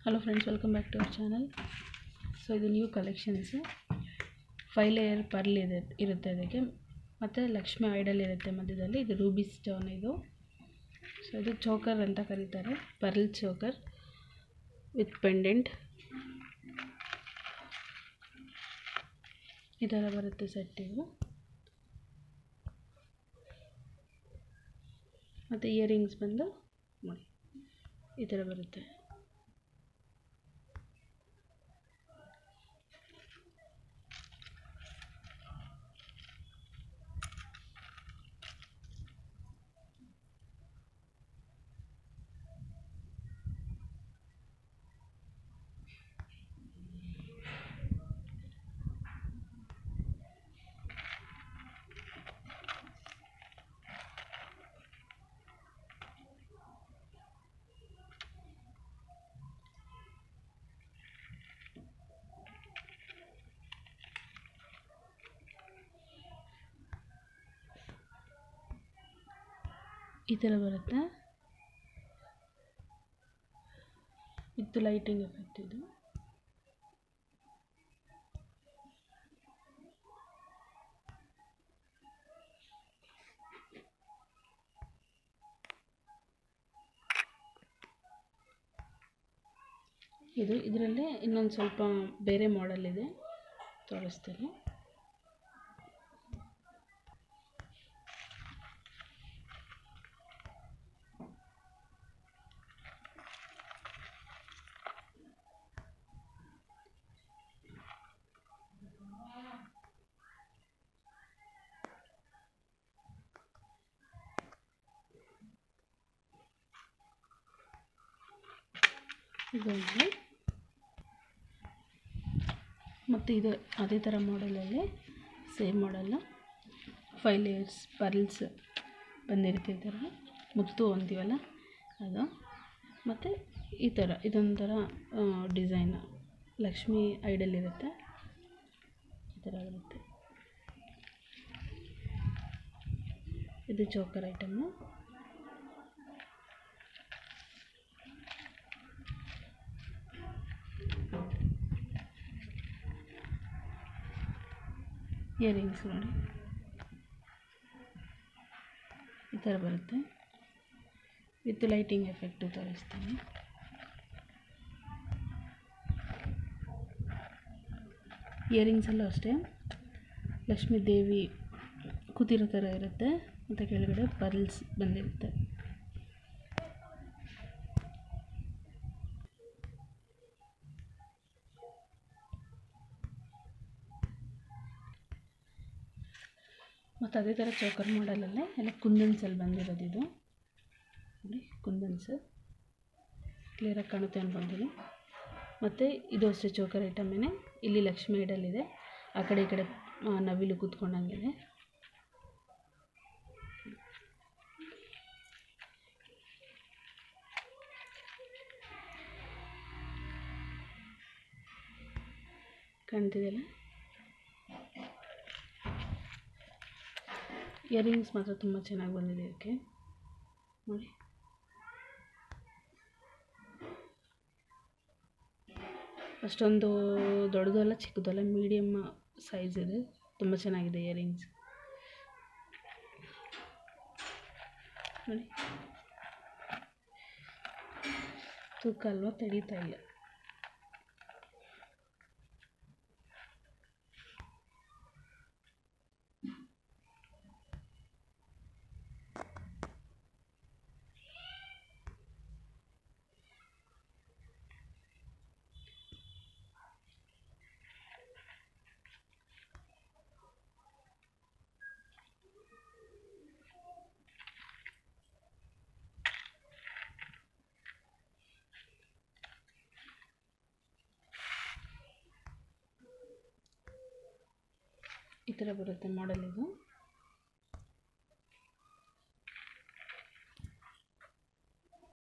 hello friends welcome back to our channel so ಇದು new collections five layer pearl ಇದೆ ಇರುತ್ತೆ ಅದಕ್ಕೆ ಮತ್ತು ಲಕ್ಷ್ಮಿ ಐಡಲ್ ಇರುತ್ತೆ ಮಧ್ಯದಲ್ಲಿ ಇದು ರೂಬಿ ಸ್ಟೋನ್ ಇದು ಸೊ ಇದು ಚೋಕರ್ ಅಂತ ಕರೀತಾರೆ ಪರ್ಲ್ ಚೋಕರ್ ವಿತ್ ಪೆಂಡೆಂಟ್ ಈ ಥರ ಬರುತ್ತೆ ಸೆಟ್ ಇದು ಮತ್ತು ಇಯರಿಂಗ್ಸ್ ಬಂದು ನೋಡಿ ಈ ಥರ ಬರುತ್ತೆ ಈ ಥರ ಬರುತ್ತೆ ವಿತ್ ಲೈಟಿಂಗ್ ಎಫೆಕ್ಟ್ ಇದು ಇದು ಇದರಲ್ಲೇ ಇನ್ನೊಂದು ಸ್ವಲ್ಪ ಬೇರೆ ಮಾಡೆಲ್ ಇದೆ ತೋರಿಸ್ತೀನಿ ಇದೊಂದು ಮತ್ತು ಇದು ಅದೇ ಥರ ಮಾಡಲಲ್ಲಿ ಸೇಮ್ ಮಾಡಲ್ಲ ಫೈವ್ ಲೇಯರ್ಸ್ ಪರ್ಲ್ಸ್ ಬಂದಿರುತ್ತೆ ಈ ಥರ ಮುತ್ತು ಅಂತೀವಲ್ಲ ಅದು ಮತ್ತು ಈ ಥರ ಇದೊಂಥರ ಡಿಸೈನ್ ಲಕ್ಷ್ಮಿ ಐಡಲ್ ಇರುತ್ತೆ ಈ ಥರ ಬರುತ್ತೆ ಇದು ಚೋಕರ್ ಐಟಮ್ಮು ಇಯರಿಂಗ್ಸ್ ನೋಡಿ ಈ ಥರ ಬರುತ್ತೆ ವಿತ್ ಲೈಟಿಂಗ್ ಎಫೆಕ್ಟು ತೋರಿಸ್ತೀನಿ ಇಯರಿಂಗ್ಸಲ್ಲೂ ಅಷ್ಟೇ ಲಕ್ಷ್ಮೀ ದೇವಿ ಕೂತಿರೋ ಥರ ಇರುತ್ತೆ ಮತ್ತು ಕೆಳಗಡೆ ಪರ್ಲ್ಸ್ ಬಂದಿರುತ್ತೆ ಮತ್ತು ಅದೇ ಥರ ಚೋಕರ್ ಮಾಡಲಲ್ಲೇ ಎಲ್ಲ ಕುಂದನ್ಸಲ್ಲಿ ಬಂದಿರೋದು ಇದು ನೋಡಿ ಕುಂದನ್ಸ್ ಕ್ಲಿಯರಾಗಿ ಕಾಣುತ್ತೆ ಅನ್ಕೊತೀನಿ ಮತ್ತು ಇದು ಅಷ್ಟೇ ಚೋಕರ್ ಐಟಮೇನೆ ಇಲ್ಲಿ ಲಕ್ಷ್ಮಿ ಐಡಲ್ ಇದೆ ಆ ಕಡೆ ಈ ಕಡೆ ನವಿಲು ಕೂತ್ಕೊಂಡಂಗಿದೆ ಕಾಣ್ತಿದೆಯಲ್ಲ ಇಯರಿಂಗ್ಸ್ ಮಾತ್ರ ತುಂಬ ಚೆನ್ನಾಗಿ ಬಂದಿದೆ ಇದಕ್ಕೆ ನೋಡಿ ಅಷ್ಟೊಂದು ದೊಡ್ಡದಲ್ಲ ಚಿಕ್ಕದಲ್ಲ ಮೀಡಿಯಮ್ ಸೈಜ್ ಇದೆ ತುಂಬ ಚೆನ್ನಾಗಿದೆ ಇಯರಿಂಗ್ಸ್ ನೋಡಿ ತೂಕ ಅಲ್ವಾ ತೆಳೀತಾ ಇಲ್ಲ ಈ ಥರ ಬರುತ್ತೆ ಮಾಡೆಲ್ ಇದು